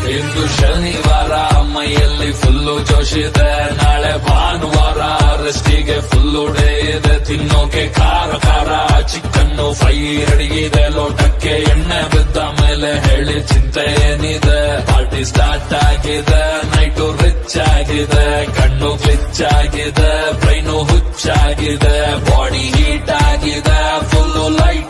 ಇಂದು ಶನಿವಾರ ಮೈಯಲ್ಲಿ ಫುಲ್ಲು ಜೋಶಿದೆ ನಾಳೆ ಭಾನುವಾರ ರೆಸ್ಟಿಗೆ ಫುಲ್ಲು ಡೇ ಇದೆ ತಿನ್ನೋಕೆ ಖಾರ ಖಾರ ಚಿಕನ್ನು ಫ್ರೈ ರೆಡಿಗಿದೆ ಲೋಟಕ್ಕೆ ಎಣ್ಣೆ ಬಿದ್ದ ಮೇಲೆ ಹೇಳಿ ಚಿಂತೆ ಏನಿದೆ ಪಾರ್ಟಿ ಸ್ಟಾರ್ಟ್ ಆಗಿದೆ ನೈಟು ರಿಚ್ ಆಗಿದೆ ಕಣ್ಣು ಗ್ಲಿಚ್ ಆಗಿದೆ ಬ್ರೈನು ಹುಚ್ಚಾಗಿದೆ ಬಾಡಿ ಹೀಟ್ ಆಗಿದೆ ಫುಲ್ಲು ಲೈಟ್